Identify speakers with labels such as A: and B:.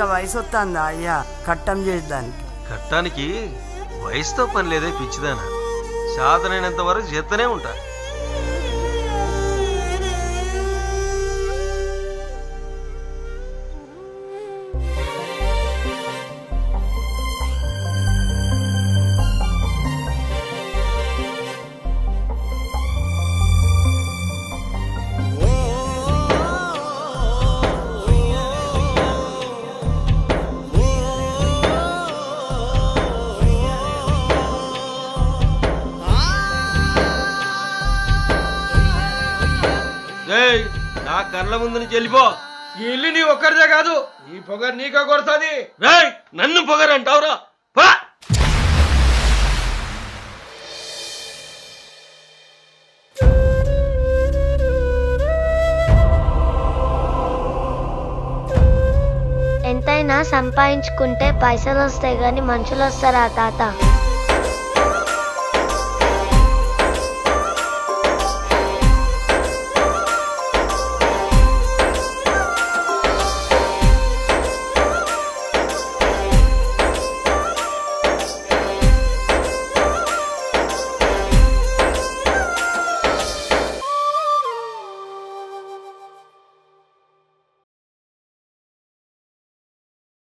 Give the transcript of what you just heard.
A: ఇంకా వయసు వస్తుందా అయ్యా కట్టం చేసేదానికి
B: కట్టానికి వయసుతో పని లేదే పిచ్చిదానా సాధనైనంత వరకు చేస్తూనే ఉంటా ఏయ్, నా కళ్ళ ముందు నుంచి వెళ్ళిపో
C: ఈ ఇల్లు నీ ఒక్కరిదే కాదు ఈ పొగరు నీకే కొడుతుంది
B: రేయ్ నన్ను పొగరంటావురా పా
D: ఎంతైనా సంపాదించుకుంటే పైసలు వస్తాయి కానీ మనుషులు వస్తారా తాత